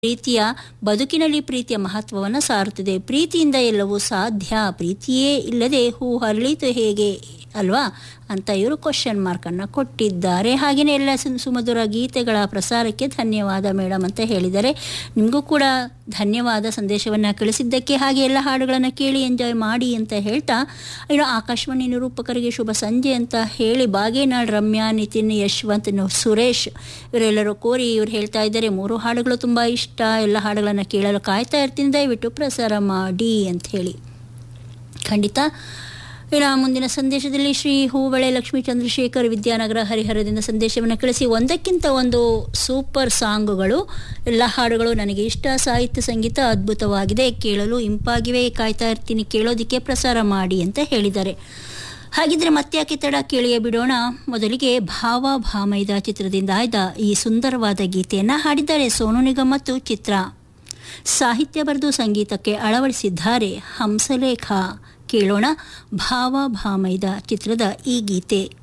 ಪ್ರೀತಿಯ ಬದುಕಿನಲ್ಲಿ ಪ್ರೀತಿಯ ಮಹತ್ವವನ್ನು ಸಾರುತ್ತದೆ ಪ್ರೀತಿಯಿಂದ ಎಲ್ಲವೂ ಸಾಧ್ಯ ಪ್ರೀತಿಯೇ ಇಲ್ಲದೆ ಹೂ ಹರಳಿತು ಹೇಗೆ ಅಲ್ವಾ ಅಂತ ಇವರು ಕ್ವಶನ್ ಮಾರ್ಕನ್ನು ಕೊಟ್ಟಿದ್ದಾರೆ ಹಾಗೆಯೇ ಎಲ್ಲ ಸು ಸುಮಧುರ ಗೀತೆಗಳ ಪ್ರಸಾರಕ್ಕೆ ಧನ್ಯವಾದ ಮೇಡಮ್ ಅಂತ ಹೇಳಿದ್ದಾರೆ ನಿಮಗೂ ಕೂಡ ಧನ್ಯವಾದ ಸಂದೇಶವನ್ನು ಕಳಿಸಿದ್ದಕ್ಕೆ ಹಾಗೆ ಎಲ್ಲ ಹಾಡುಗಳನ್ನು ಕೇಳಿ ಎಂಜಾಯ್ ಮಾಡಿ ಅಂತ ಹೇಳ್ತಾ ಇನ್ನು ಆಕಾಶವಾಣಿ ನಿರೂಪಕರಿಗೆ ಶುಭ ಸಂಜೆ ಅಂತ ಹೇಳಿ ಬಾಗೇನಾಳ್ ರಮ್ಯಾ ನಿತಿನ್ ಯಶವಂತ್ ನು- ಸುರೇಶ್ ಇವರೆಲ್ಲರೂ ಕೋರಿ ಇವ್ರು ಹೇಳ್ತಾ ಇದ್ದಾರೆ ಮೂರು ಹಾಡುಗಳು ತುಂಬ ಇಷ್ಟ ಎಲ್ಲ ಹಾಡುಗಳನ್ನು ಕೇಳಲು ಕಾಯ್ತಾ ಇರ್ತೀನಿ ದಯವಿಟ್ಟು ಪ್ರಸಾರ ಮಾಡಿ ಅಂತ ಹೇಳಿ ಖಂಡಿತ ಇನ್ನು ಮುಂದಿನ ಸಂದೇಶದಲ್ಲಿ ಶ್ರೀ ಹೂಬಳೆ ಲಕ್ಷ್ಮೀ ಚಂದ್ರಶೇಖರ್ ವಿದ್ಯಾನಗರ ಹರಿಹರದಿಂದ ಸಂದೇಶವನ್ನು ಕಳಿಸಿ ಒಂದಕ್ಕಿಂತ ಒಂದು ಸೂಪರ್ ಸಾಂಗುಗಳು ಎಲ್ಲ ಹಾಡುಗಳು ನನಗೆ ಇಷ್ಟ ಸಾಹಿತ್ಯ ಸಂಗೀತ ಅದ್ಭುತವಾಗಿದೆ ಕೇಳಲು ಇಂಪಾಗಿವೆ ಕಾಯ್ತಾ ಇರ್ತೀನಿ ಕೇಳೋದಕ್ಕೆ ಪ್ರಸಾರ ಮಾಡಿ ಅಂತ ಹೇಳಿದ್ದಾರೆ ಹಾಗಿದ್ರೆ ಮತ್ತ್ಯಾಕೆ ತಡ ಕೇಳಿಯೇ ಬಿಡೋಣ ಮೊದಲಿಗೆ ಭಾವ ಭಾಮೈದ ಚಿತ್ರದಿಂದ ಆಯ್ದ ಈ ಸುಂದರವಾದ ಗೀತೆಯನ್ನು ಹಾಡಿದ್ದಾರೆ ಸೋನು ನಿಗಮ್ ಮತ್ತು ಚಿತ್ರ ಸಾಹಿತ್ಯ ಬರೆದು ಸಂಗೀತಕ್ಕೆ ಅಳವಡಿಸಿದ್ದಾರೆ ಹಂಸಲೇಖ ಕೇಳೋಣ ಭಾವ ಭಾಮೈದ ಚಿತ್ರದ ಈ ಗೀತೆ